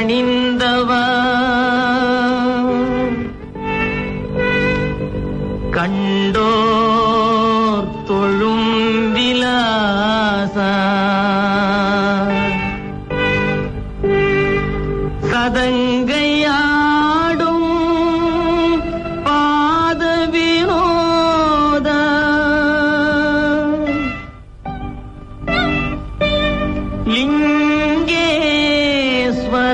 பணிந்தவா கண்டோர் தொழும் விலாசா சதங்கையாடும் பாத வினோத லிங்கேஸ்வர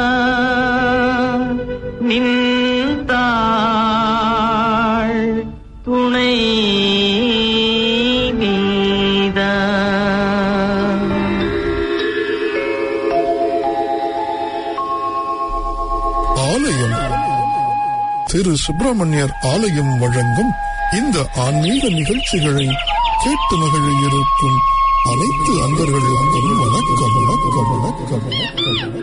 நின்றாள் துணை நீத ஆலயம் திரு சுப்பிரமணியர் ஆலயம் வழங்கும் இந்த ஆன்மீக நிகழ்ச்சிகளை கேட்டு மகிழ இருக்கும் அனைத்து அன்பர்களுக்கும் வணக்கம் வணக்கம் வணக்கம் வணக்கம்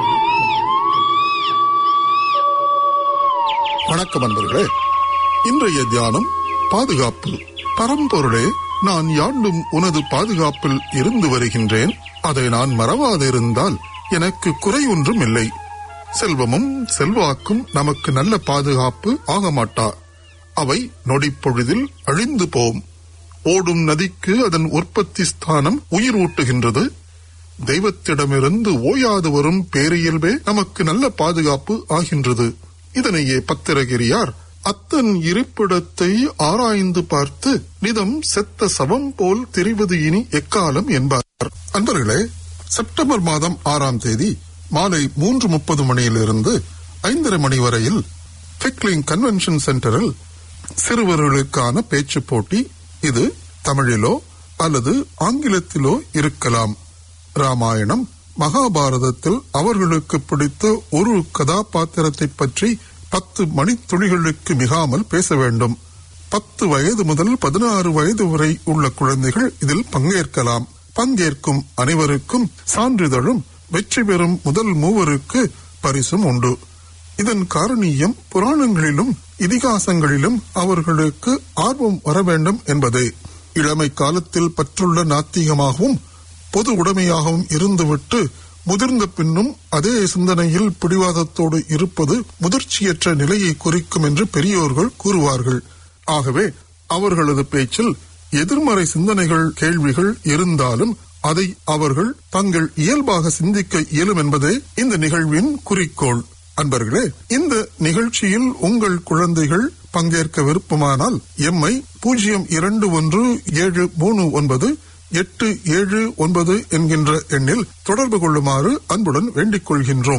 வணக்கம் அன்பர்களே இன்றைய தியானம் பாதுகாப்பு பரம்பொருளே நான் யாண்டும் உனது பாதுகாப்பில் இருந்து வருகின்றேன் அதை நான் மறவாதிருந்தால் எனக்கு குறை ஒன்றும் இல்லை செல்வமும் செல்வாக்கும் நமக்கு நல்ல பாதுகாப்பு ஆக மாட்டா அவை நொடிப்பொழுதில் அழிந்து போம் ஓடும் நதிக்கு அதன் உற்பத்தி ஸ்தானம் உயிர் ஊட்டுகின்றது தெய்வத்திடமிருந்து ஓயாது வரும் பேரியல்பே நமக்கு நல்ல பாதுகாப்பு ஆகின்றது இதனையே பத்திரகிரியார் அத்தன் இருப்பிடத்தை ஆராய்ந்து பார்த்து நிதம் செத்த சவம் போல் தெரிவது இனி எக்காலம் என்பார் அன்பர்களே செப்டம்பர் மாதம் ஆறாம் தேதி மாலை மூன்று முப்பது மணியிலிருந்து ஐந்தரை மணி வரையில் பிக்லிங் கன்வென்ஷன் சென்டரில் சிறுவர்களுக்கான பேச்சு போட்டி இது தமிழிலோ அல்லது ஆங்கிலத்திலோ இருக்கலாம் ராமாயணம் மகாபாரதத்தில் அவர்களுக்கு பிடித்த ஒரு கதாபாத்திரத்தை பற்றி பத்து மணித்துளிகளுக்கு மிகாமல் பேச வேண்டும் பத்து வயது முதல் பதினாறு வயது வரை உள்ள குழந்தைகள் இதில் பங்கேற்கலாம் பங்கேற்கும் அனைவருக்கும் சான்றிதழும் வெற்றி பெறும் முதல் மூவருக்கு பரிசும் உண்டு இதன் காரணியம் புராணங்களிலும் இதிகாசங்களிலும் அவர்களுக்கு ஆர்வம் வர வேண்டும் என்பதே இளமை காலத்தில் பற்றுள்ள நாத்திகமாகவும் பொது உடைமையாகவும் இருந்துவிட்டு முதிர்ந்த பின்னும் அதே சிந்தனையில் பிடிவாதத்தோடு இருப்பது முதிர்ச்சியற்ற நிலையை குறிக்கும் என்று பெரியோர்கள் கூறுவார்கள் ஆகவே அவர்களது பேச்சில் எதிர்மறை சிந்தனைகள் கேள்விகள் இருந்தாலும் அதை அவர்கள் தங்கள் இயல்பாக சிந்திக்க இயலும் என்பதே இந்த நிகழ்வின் குறிக்கோள் அன்பர்களே இந்த நிகழ்ச்சியில் உங்கள் குழந்தைகள் பங்கேற்க விருப்பமானால் எம்மை பூஜ்ஜியம் இரண்டு ஒன்று ஏழு மூணு ஒன்பது எட்டு ஏழு ஒன்பது என்கின்ற எண்ணில் தொடர்பு கொள்ளுமாறு அன்புடன் வேண்டிக் கொள்கின்றோம்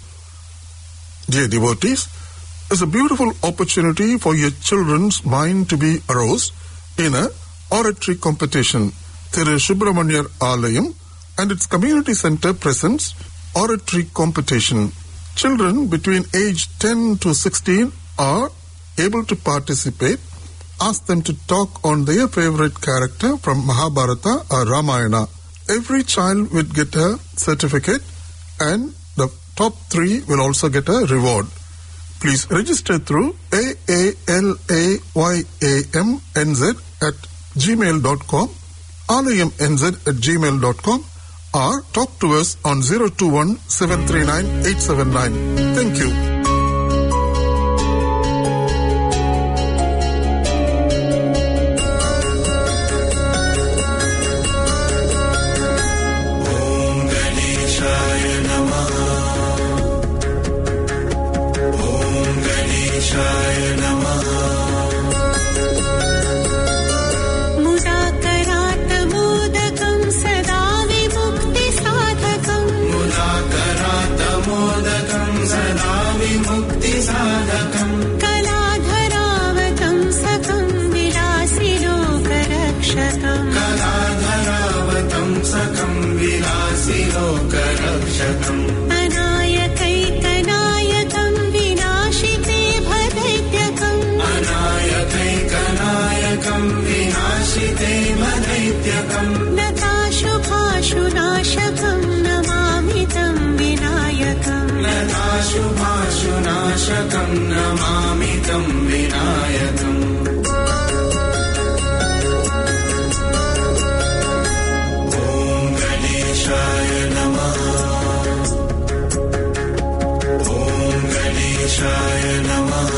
Dear devotees, it's a beautiful opportunity for your children's mind to be aroused in a oratory competition. Thiru Subramanyar Alayam and its community center presents oratory competition. Children between age 10 to 16 are able to participate. Ask them to talk on their favorite character from Mahabharata or Ramayana. Every child will get a certificate and the top three will also get a reward. Please register through aalayamnz at gmail.com, alayamnz at gmail.com or talk to us on 021 739 879. Thank you. मुदाकरात् मोदकं सदा विमुक्तिसाधकम् कलाधरावतं सकं विलासि लोकरक्षकम् अनायकैकनायकं विनाशिते भदैत्यकम् नताशुभाशुनाशकं नमामि तं विनायकम् गणेशाय नमः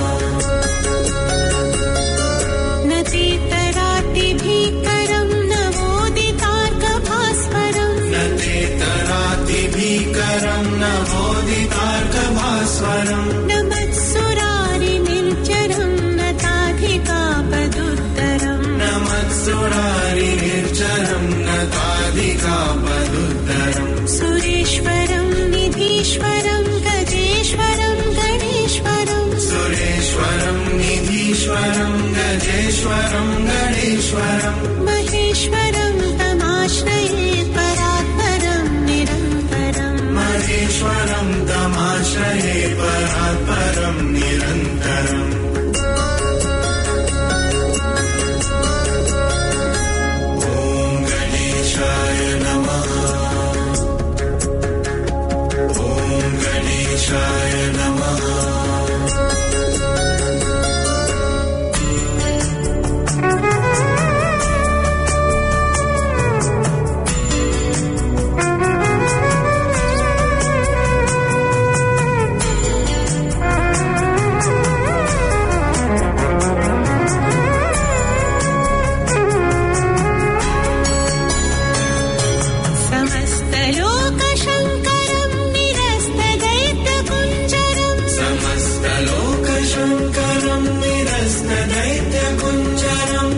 नतीतरातिभीकरं नवोदितार्कभास्वरम् नतेतरातिभीकरम् नवोदितार्कभास्वरम् नमत्सुरारिनिर्जरं नताधिकापदुत्तरम् नमत्सुरारिनिर्जरम् नताधिकापदुत्तरम् सुरेश्वरं निधीश्वरं गजेश्वरं गणेश्वरम् सुरेश्वरम् निधीश्वरम् गजेश्वरम् गणेश्वरम् महेश्वरं तमाश्रये परात्परं निरन्तरम् महेश्वरम् तमाश्रये परात्परम् निरन्तरम् ॐ गणेशाय नमः ॐ गणेशाय नमः समस्तलोकशङ्करं निरस्तदैत्यकुञ्जरम् समस्तलोकशङ्करम् निरस्तदैत्यकुञ्जरम्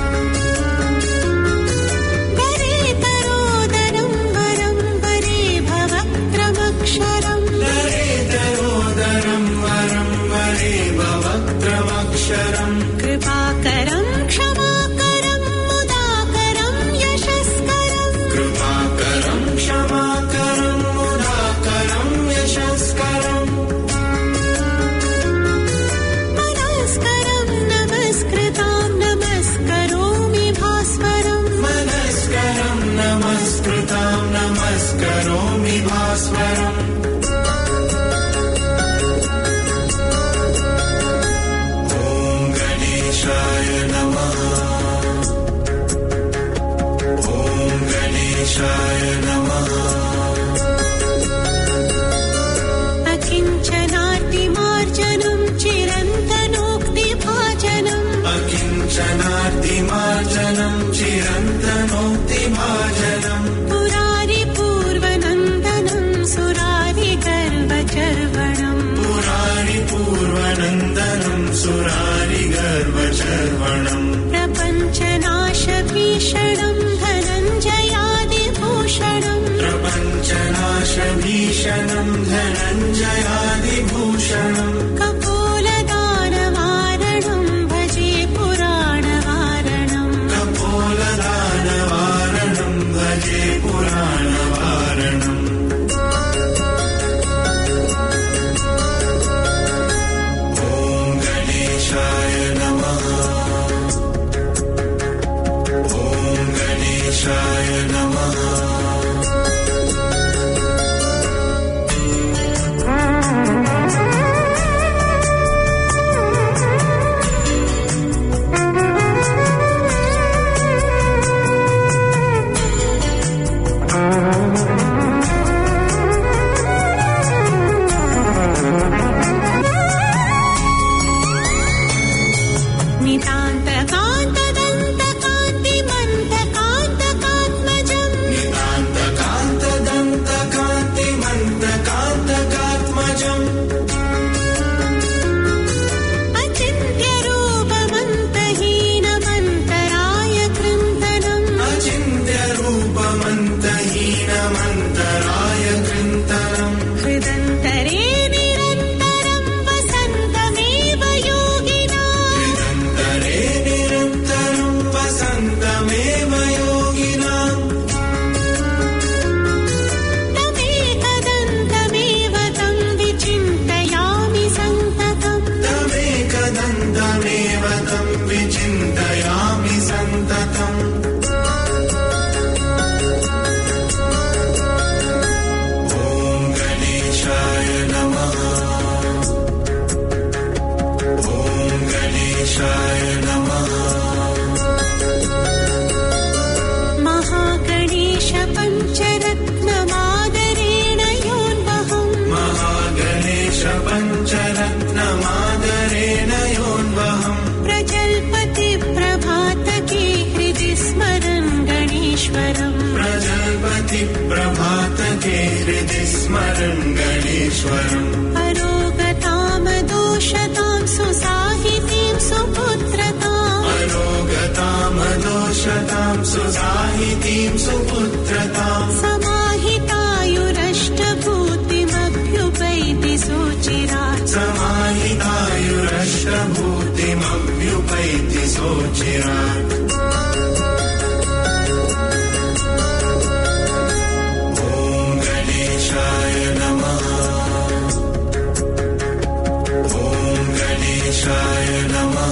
वरेतरोदरं वरं वरे भवक्रमक्षरम् दरेतरोदरम् वरम् वरे भवक्त्रमक्षरम् कृपाकरं क्षमाकरं मुदाकरं यशस्करम् कृपाकरम् क्षमाकरम् मुदाकरम् यशस्करम् मनस्करं नमस्कृतां नमस्करोमि भास्वरम् मनस्करम् नमस्कृताम् नमस्करोमि भास्वरम् ॐ गणेशाय नमः ॐ गणेशाय नमः अकिञ्चनार्तिमार्जनं चिरन्तनोक्तिभाजनम् अकिञ्चनार्तिमार्जनम् चिरन्तनोक्तिभाजनम् पुरारिपूर्वनन्दनं सुरारिगर्वचर्वणम् पुरारि पूर्वनन्दनम् सुरारिगर्वचर्वणम् प्रपञ्चनाशभीषणं धनञ्जयादिभूषणम् प्रपञ्चनाशभीषणम् धनञ्जयादिभूषणम् कपोलदानवारणं भजे पुराणवारणम् कपोलदानवारणम् भजे पुराणवारणम् ॐ गणेशाय नमः ॐ गणेशाय नमः ॐ भाति प्रभातके हृदि स्मरन् गणेश्वरम् अरोगतां दोषतां सुसाहितीं सुपुत्रताम् अरोगतामदोषतां सुसाहितीं सुपुत्रताम् समाहितायुरष्टभूतिमभ्युपैति सुचिरात् समाहितायुरष्टभूतिमभ्युपैति सोचिरात् ॐ गणेशाय नमः ॐ गणेशाय नमः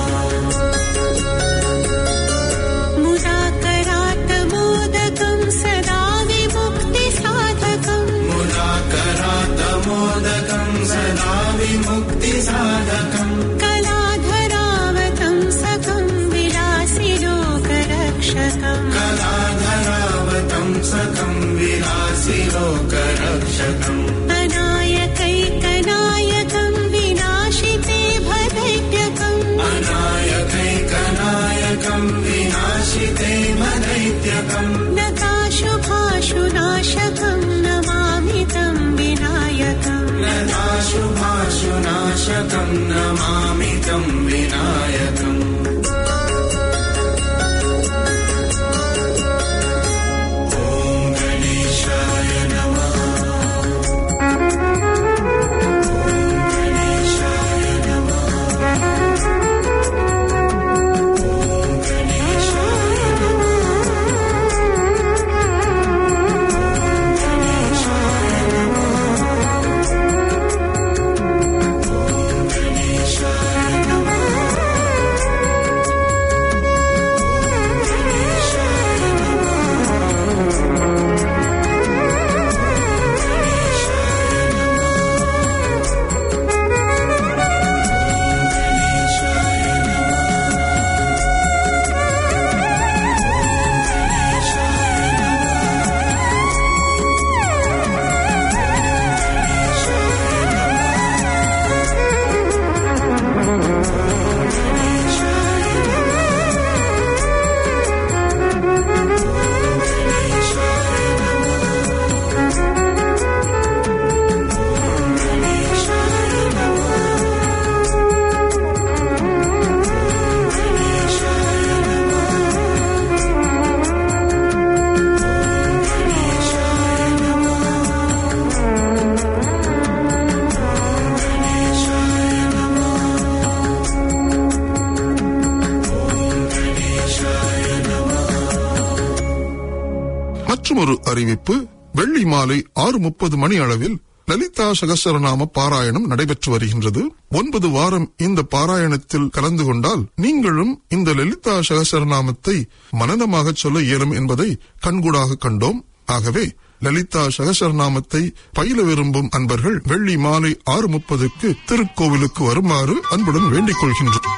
मुदाकरात् मोदकं सदा विमुक्तिसाधकम् मुदाकरातमोदकं सदा विमुक्तिसाधकम् कलाधरावतं सकं विलासिलोकरक्षकम् कलाधरावतं सकं विलासि लोकरक्षकम् अनायकैकनायकं विनाशिते भदैत्यकम् अनायकैकनायकं विनाशिते मदैत्यकम् नताशुभाशुनाशकं नमामि तं विनायकम् नदाशुभाशुनाशकं नमामि तं विनायकम् ॐ गणेशाय नमः ॐ गणेशाय नमः ॐ गणेशाय மற்றொரு அறிவிப்பு வெள்ளி மாலை ஆறு முப்பது மணி அளவில் லலிதா சகசரநாம பாராயணம் நடைபெற்று வருகின்றது ஒன்பது வாரம் இந்த பாராயணத்தில் கலந்து கொண்டால் நீங்களும் இந்த லலிதா சகசரநாமத்தை மனதமாக சொல்ல இயலும் என்பதை கண்கூடாக கண்டோம் ஆகவே லலிதா சகசரநாமத்தை பயில விரும்பும் அன்பர்கள் வெள்ளி மாலை ஆறு முப்பதுக்கு திருக்கோவிலுக்கு வருமாறு அன்புடன் வேண்டிக் கொள்கின்றோம்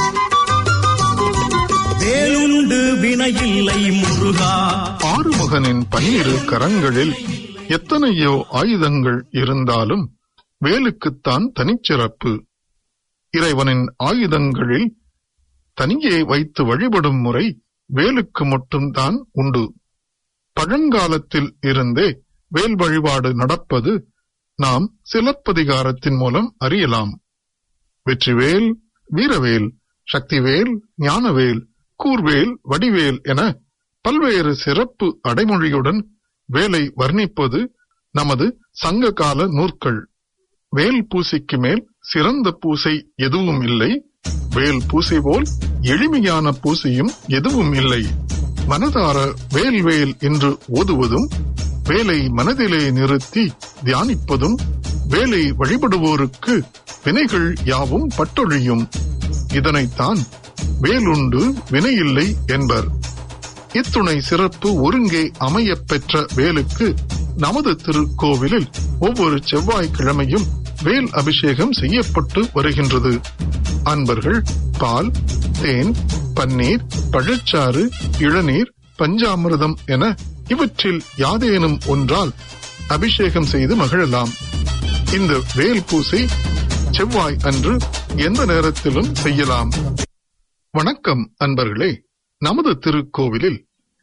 வேலுண்டு வினையில்லை முருகா ஆறுமுகனின் பன்னிரு கரங்களில் எத்தனையோ ஆயுதங்கள் இருந்தாலும் வேலுக்குத்தான் தனிச்சிறப்பு இறைவனின் ஆயுதங்களில் தனியே வைத்து வழிபடும் முறை வேலுக்கு மட்டும்தான் உண்டு பழங்காலத்தில் இருந்தே வேல் வழிபாடு நடப்பது நாம் சிலப்பதிகாரத்தின் மூலம் அறியலாம் வெற்றிவேல் வீரவேல் சக்திவேல் ஞானவேல் கூர்வேல் வடிவேல் என பல்வேறு சிறப்பு அடைமொழியுடன் வேலை வர்ணிப்பது நமது சங்ககால நூற்கள் வேல் பூசைக்கு மேல் சிறந்த பூசை எதுவும் இல்லை வேல் பூசை போல் எளிமையான பூசையும் எதுவும் இல்லை மனதார வேல் வேல் என்று ஓதுவதும் வேலை மனதிலே நிறுத்தி தியானிப்பதும் வேலை வழிபடுவோருக்கு வினைகள் யாவும் பட்டொழியும் இதனைத்தான் வேலுண்டு வினையில்லை என்பர் இத்துணை சிறப்பு ஒருங்கே அமையப் பெற்ற வேலுக்கு நமது திருக்கோவிலில் ஒவ்வொரு செவ்வாய்க்கிழமையும் வேல் அபிஷேகம் செய்யப்பட்டு வருகின்றது அன்பர்கள் பால் தேன் பன்னீர் பழச்சாறு இளநீர் பஞ்சாமிர்தம் என இவற்றில் யாதேனும் ஒன்றால் அபிஷேகம் செய்து மகிழலாம் இந்த வேல் பூசை செவ்வாய் அன்று எந்த நேரத்திலும் செய்யலாம் வணக்கம் அன்பர்களே நமது திருக்கோவிலில்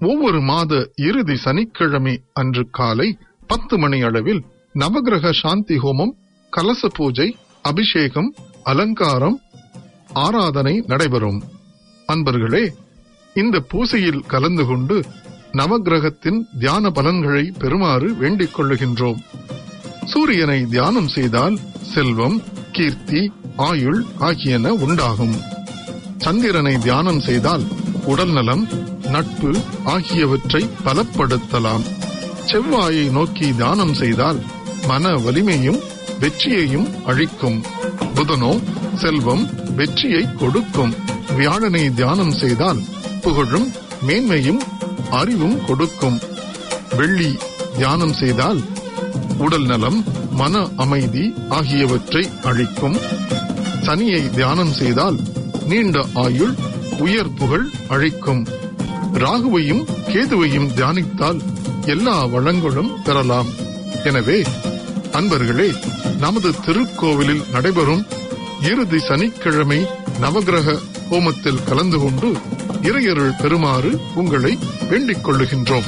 ஒவ்வொரு மாத இறுதி சனிக்கிழமை அன்று காலை பத்து மணி அளவில் நவகிரக சாந்தி ஹோமம் கலச பூஜை அபிஷேகம் அலங்காரம் ஆராதனை நடைபெறும் அன்பர்களே இந்த பூசையில் கலந்து கொண்டு நவகிரகத்தின் தியான பலன்களை பெறுமாறு வேண்டிக் கொள்ளுகின்றோம் சூரியனை தியானம் செய்தால் செல்வம் கீர்த்தி ஆயுள் ஆகியன உண்டாகும் சந்திரனை தியானம் செய்தால் உடல் நலம் நட்பு ஆகியவற்றை பலப்படுத்தலாம் செவ்வாயை நோக்கி தியானம் செய்தால் மன வலிமையும் வெற்றியையும் அழிக்கும் புதனோ செல்வம் வெற்றியை கொடுக்கும் வியாழனை தியானம் செய்தால் புகழும் மேன்மையும் அறிவும் கொடுக்கும் வெள்ளி தியானம் செய்தால் உடல் நலம் மன அமைதி ஆகியவற்றை அழிக்கும் சனியை தியானம் செய்தால் நீண்ட ஆயுள் உயர் புகழ் அழிக்கும் ராகுவையும் கேதுவையும் தியானித்தால் எல்லா வளங்களும் பெறலாம் எனவே அன்பர்களே நமது திருக்கோவிலில் நடைபெறும் இறுதி சனிக்கிழமை நவகிரக ஹோமத்தில் கலந்து கொண்டு இறையருள் பெறுமாறு உங்களை வேண்டிக் கொள்ளுகின்றோம்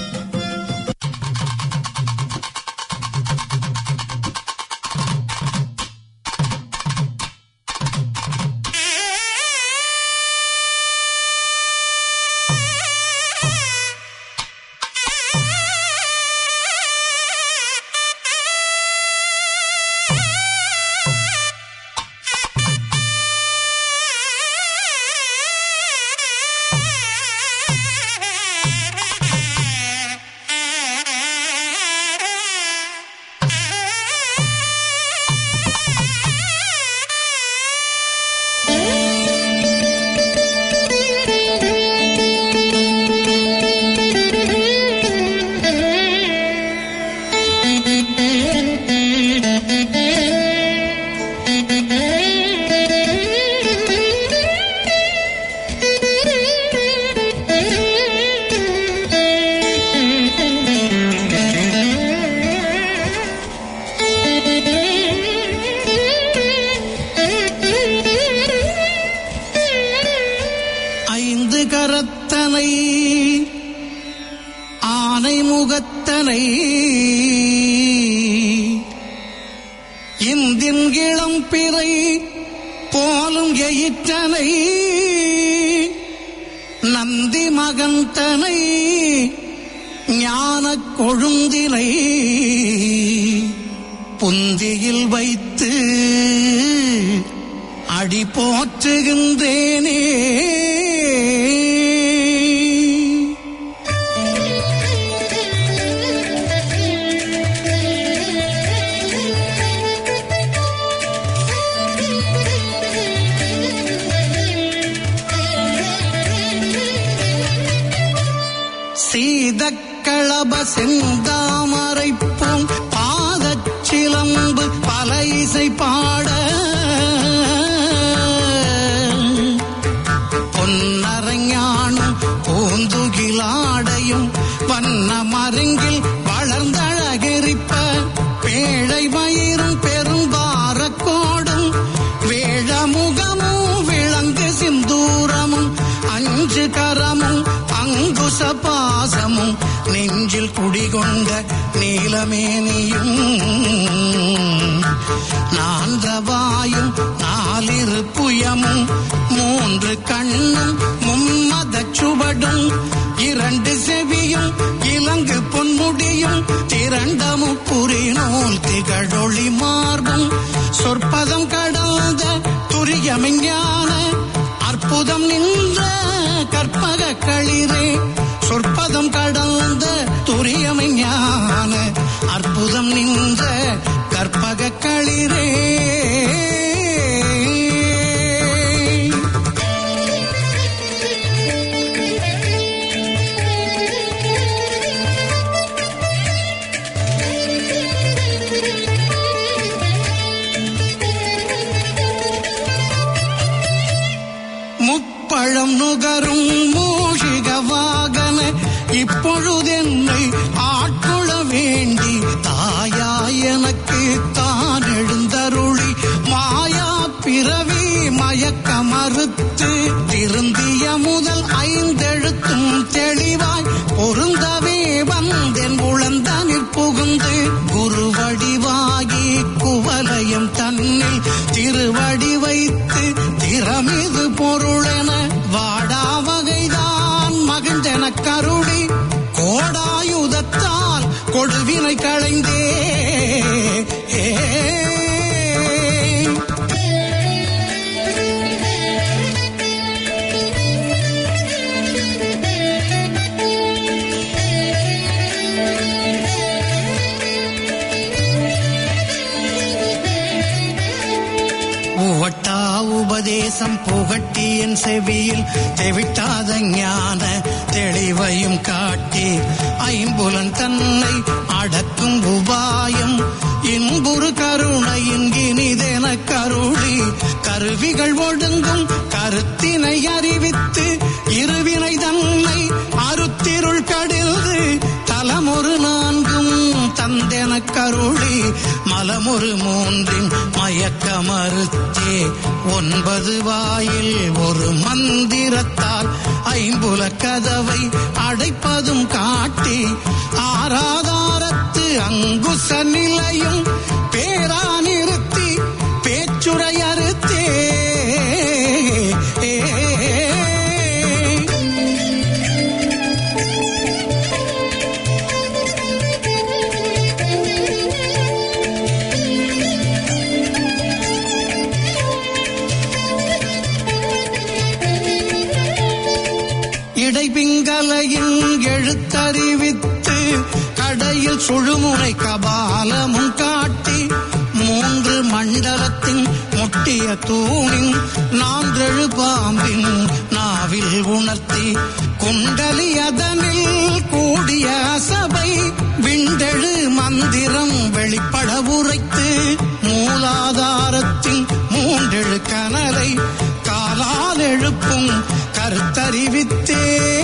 ஐந்து கரத்தனை ஆனை முகத்தனை இந்தின் இளம் பிறை போலும் எயிற்றனை நந்தி மகந்தனை ஞானக் கொழுந்தினை புந்தியில் வைத்து அடி போற்றுகின்றேனே சீதக்களப செந்தாமரைப்பும் பாதச் சிலம்பு பல இசை பாட பொன்னரஞானும் பூந்துகிலாடையும் வண்ண மருங்கில் வளர்ந்தழகெரிப்ப பேழை மயிரும் பெரும்பாரக்கோடும் வேழமுகமும் விளங்கு சிந்தூரமும் அஞ்சு கரமும் அங்குச பாசமும் நெஞ்சில் குடிகொண்ட நீலமேனியும் நான்றவாயும் நாலிரு புயமும் மூன்று கண்ணும் மும்மதச் சுவடும் இரண்டு செவியும் இலங்கு பொன்முடியும் திரண்டமும் புரிநூல் திகழொளி மார்பும் சொற்பதம் கடந்த துரியமெஞ்ஞான அற்புதம் நின்ற கற்பக களிரே சொற்பதம் கடந்த துரியமெஞ்ஞான அற்புதம் நின்ற கற்பக களிரே முப்பழம் நுகரும் மூஷிக வாகன இப்பொழுதென்னை ஆட்கொள்ள வேண்டி தாயா எனக்கு குளந்தனில் புகுந்து குருவடிவாகி குவலயம் தன்னில் திருவடி வைத்து திறமிது பொருளென வாடா வகைதான் மகிழ்ந்தென கருடி கோடாயுதத்தால் கொடுவினை களைந்தே உவட்டா உபதேசம் புகட்டி என் செவியில் தெவிட்டாத ஞான தெளிவையும் காட்டி ஐம்புலன் தன்னை அடக்கும் உபாயம் இன்புறு கருணையின் இனிதென கருளி கருவிகள் ஒடுங்கும் கருத்தினை அறிவித்து இருவினை தன்னை அருத்திருள் கடில்து தலமொரு நான்கும் தந்தென கருளி மலமொரு மூன்றின் மயக்க மறுத்தே ஒன்பது வாயில் ஒரு மந்திரத்தால் ஐம்புல கதவை அடைப்பதும் காட்டி ஆராதாரத்து அங்குச நிலையும் பேரா நிறுத்தி பேச்சுரை அறுத்தே இடைபிங்கலையின் எழுத்தறிவித்து கடையில் சுழுமுனை கபாலமும் காட்டி மூன்று மண்டலத்தின் முட்டிய தூணின் நான்றெழு பாம்பின் நாவில் உணர்த்தி குண்டலி அதனில் கூடிய சபை விண்டெழு மந்திரம் வெளிப்பட உரைத்து மூலாதாரத்தின் மூன்றெழு கனலை காலால் எழுப்பும் கருத்தறிவித்தே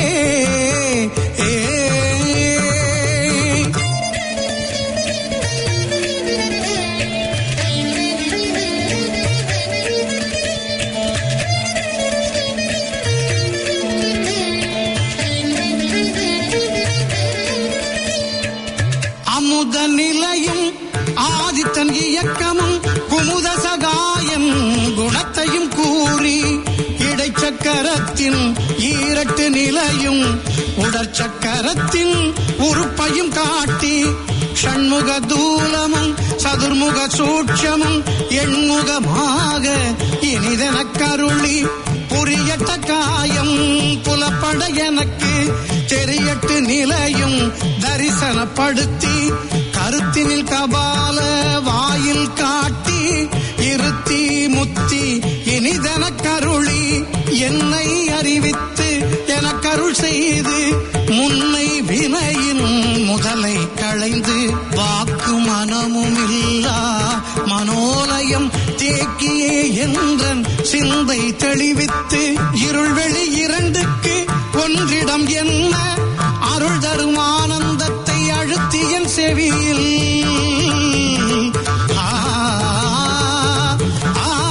அமுத நிலையும் ஆதித்தன் இயக்கமும் குமுத சகாயம் குணத்தையும் கூறி இடைச்சக்கரத்தின் ஈரட்டு நிலையும் உடற்சக்கரத்தின் உறுப்பையும் காட்டி ஷண்முக தூலமும் சதுர்முக சூட்சமும் எண்முகமாக இனிதென கருளி புரியட்ட காயம் புலப்பட எனக்கு தெரியட்டு நிலையும் தரிசனப்படுத்தி கருத்தினில் கபால வாயில் காட்டி இருத்தி முத்தி இனிதென கருளி என்னை அறிவித்து எனக்கருள் செய்து முன்னை வினையின் முதலை களைந்து வாக்கு மனமும் இல்லா மனோலயம் தேக்கியே என்றன் சிந்தை தெளிவித்து இருள்வெளி இரண்டுக்கு ஒன்றிடம் என்ன அருள் தரும் ஆனந்தத்தை அழுத்தி என் செவியில் ஆ, ஆ, ஆ.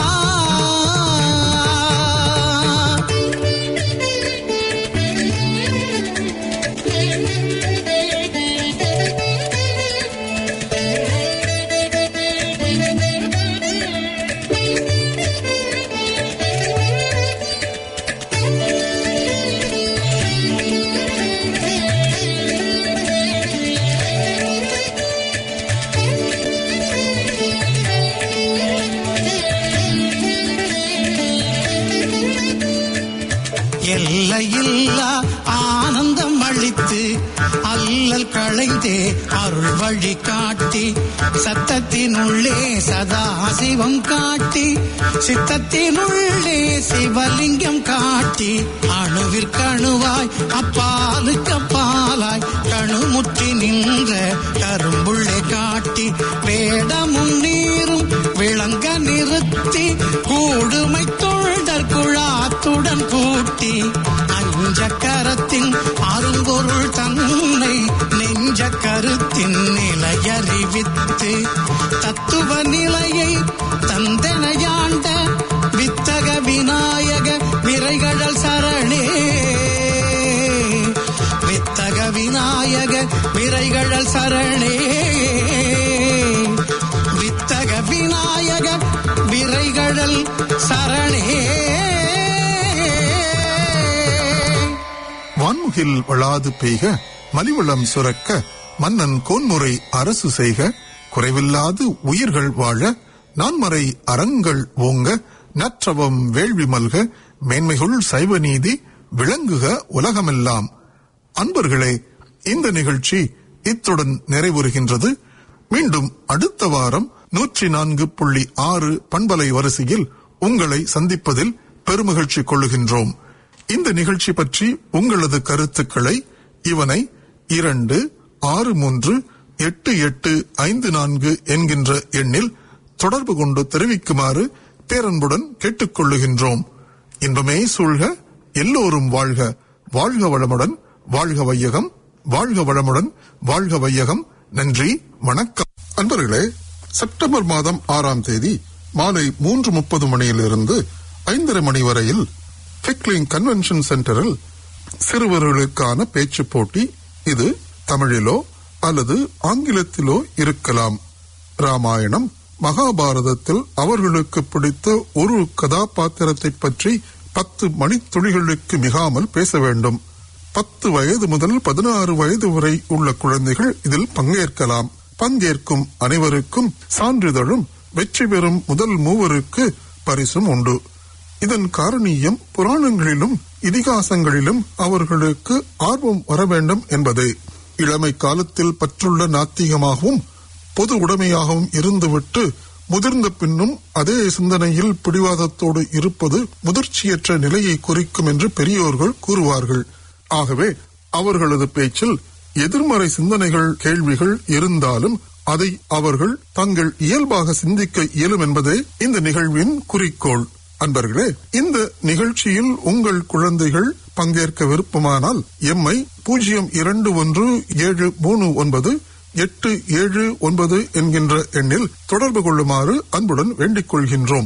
எல்லையில்லா ஆனந்தம் அளித்து அல்லல் களைந்தே அருள் வழி காட்டி சத்தத்தினுள்ளே சதா சிவம் காட்டி சித்தத்தினுள்ளே சிவலிங்கம் காட்டி அணுவிற்கணுவாய் அப்பாலுக்கு அப்பாலாய் கணுமுற்றி நின்ற கரும்புள்ளே காட்டி வேடமும் நீரும் விளங்க நிறுத்தி கூடுமை தொழ்தற் குழாத்துடன் கூட்டி அஞ்ச கரத்தின் அரும்பொருள் தன்னை நெஞ்ச கருத்தின் நிலையறிவித்து தத்துவ நிலையை தந்தனையாண்ட வித்தக விநாயக விரைகடல் சரணே வித்தக விநாயக விரைகடல் சரணே வித்தக விநாயக விரைகடல் சரணே வான்முகில் வளாது பெய்க மலிவளம் சுரக்க மன்னன் கோன்முறை அரசு செய்க குறைவில்லாது உயிர்கள் வாழ நான்மறை அறங்கள் ஓங்க நற்றவம் வேள்வி மல்க மேன்மைகுள் சைவ நீதி விளங்குக உலகமெல்லாம் அன்பர்களே இந்த நிகழ்ச்சி இத்துடன் நிறைவுறுகின்றது மீண்டும் அடுத்த வாரம் நூற்றி நான்கு புள்ளி ஆறு பண்பலை வரிசையில் உங்களை சந்திப்பதில் பெருமகிழ்ச்சி கொள்ளுகின்றோம் இந்த நிகழ்ச்சி பற்றி உங்களது கருத்துக்களை இவனை இரண்டு ஆறு மூன்று எட்டு எட்டு ஐந்து நான்கு என்கின்ற எண்ணில் தொடர்பு கொண்டு தெரிவிக்குமாறு பேரன்புடன் கேட்டுக்கொள்ளுகின்றோம் இன்பமே சூழ்க எல்லோரும் வாழ்க வாழ்க வளமுடன் வாழ்க வையகம் வாழ்க வளமுடன் வாழ்க வையகம் நன்றி வணக்கம் அன்பர்களே செப்டம்பர் மாதம் ஆறாம் தேதி மாலை மூன்று முப்பது மணியிலிருந்து ஐந்தரை மணி வரையில் பிக்லிங் கன்வென்ஷன் சென்டரில் சிறுவர்களுக்கான பேச்சு போட்டி இது தமிழிலோ அல்லது ஆங்கிலத்திலோ இருக்கலாம் ராமாயணம் மகாபாரதத்தில் அவர்களுக்கு பிடித்த ஒரு கதாபாத்திரத்தை பற்றி பத்து மணித்துளிகளுக்கு மிகாமல் பேச வேண்டும் பத்து வயது முதல் பதினாறு வயது வரை உள்ள குழந்தைகள் இதில் பங்கேற்கலாம் பங்கேற்கும் அனைவருக்கும் சான்றிதழும் வெற்றி பெறும் முதல் மூவருக்கு பரிசும் உண்டு இதன் காரணியம் புராணங்களிலும் இதிகாசங்களிலும் அவர்களுக்கு ஆர்வம் வர வேண்டும் என்பதே இளமை காலத்தில் பற்றுள்ள நாத்திகமாகவும் பொது உடைமையாகவும் இருந்துவிட்டு முதிர்ந்த பின்னும் அதே சிந்தனையில் பிடிவாதத்தோடு இருப்பது முதிர்ச்சியற்ற நிலையை குறிக்கும் என்று பெரியோர்கள் கூறுவார்கள் ஆகவே அவர்களது பேச்சில் எதிர்மறை சிந்தனைகள் கேள்விகள் இருந்தாலும் அதை அவர்கள் தங்கள் இயல்பாக சிந்திக்க இயலும் என்பதே இந்த நிகழ்வின் குறிக்கோள் அன்பர்களே இந்த நிகழ்ச்சியில் உங்கள் குழந்தைகள் பங்கேற்க விருப்பமானால் எம்மை பூஜ்ஜியம் இரண்டு ஒன்று ஏழு மூணு ஒன்பது எட்டு ஏழு ஒன்பது என்கின்ற எண்ணில் தொடர்பு கொள்ளுமாறு அன்புடன் வேண்டிக் கொள்கின்றோம்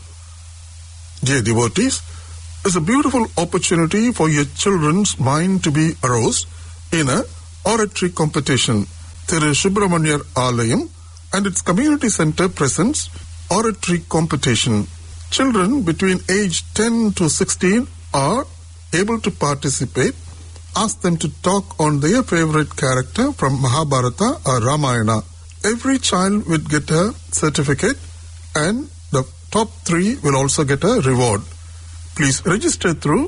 Dear devotees, it's a beautiful opportunity for your children's mind to be aroused in a oratory competition. Thiru Subramanyar Alayam and its community center presents oratory competition. Children between age 10 to 16 are able to participate. Ask them to talk on their favorite character from Mahabharata or Ramayana. Every child will get a certificate and the top three will also get a reward. Please register through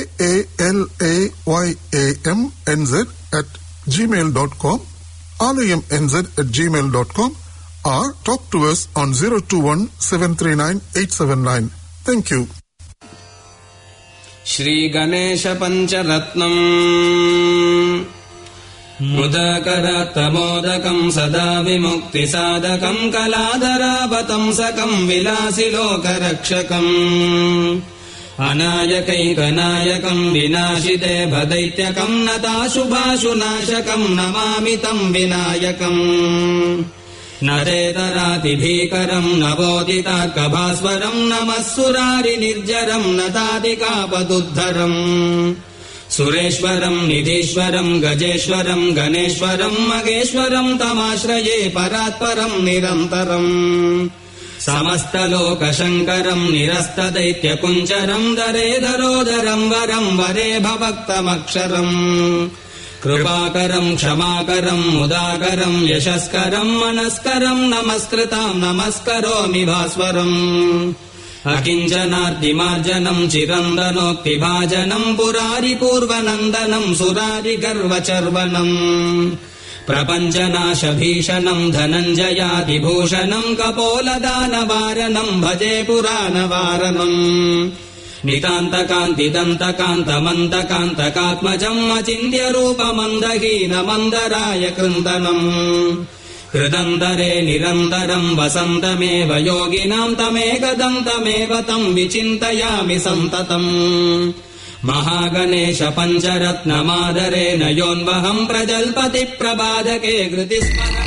aalayamnz at gmail.com, alayamnz at gmail.com or talk to us on 021 739 879. Thank you. श्रीगणेशपञ्चरत्नम् मुदकरत्तमोदकम् सदा विमुक्तिसाधकम् कलाधरापतंसकम् विलासि लोकरक्षकम् अनायकैकनायकम् विनाशिते भदैत्यकम् नताशुभाशुनाशकम् नमामि तम् विनायकम् नरेतरातिभीकरम् नवोदितार्कभास्वरम् नमः सुरारिनिर्जरम् नतादिकापदुद्धरम् सुरेश्वरम् निधीश्वरम् गजेश्वरम् गणेश्वरम् मगेश्वरम् तमाश्रये परात्परम् निरन्तरम् समस्तलोकशङ्करम् निरस्तदैत्यकुञ्चरम् दरेदरोदरम् वरम् वरे भवक्तमक्षरम् कृपाकरम् क्षमाकरम् मुदाकरम् यशस्करम् मनस्करम् नमस्कृताम् नमस्करोमि भास्वरम् अकिञ्चनार्तिमार्जनम् चिरन्दनोक्तिभाजनम् पुरारिपूर्वनन्दनम् सुरारिगर्वचर्वनम् प्रपञ्चनाशभीषणम् धनञ्जयातिभूषणम् कपोलदानवारणम् भजे पुराणवारणम् नितान्तकान्तिदन्तकान्तमन्तकान्तकात्मजम् अचिन्त्यरूपमन्दहीनमन्दराय कृन्दनम् हृदन्तरे निरन्तरम् वसन्तमेव योगिनाम् तमेकदन्तमेव तम् विचिन्तयामि सन्ततम् महागणेश पञ्चरत्नमादरेण योन्वहम् प्रजल्पति प्रबाधके कृतिस्मर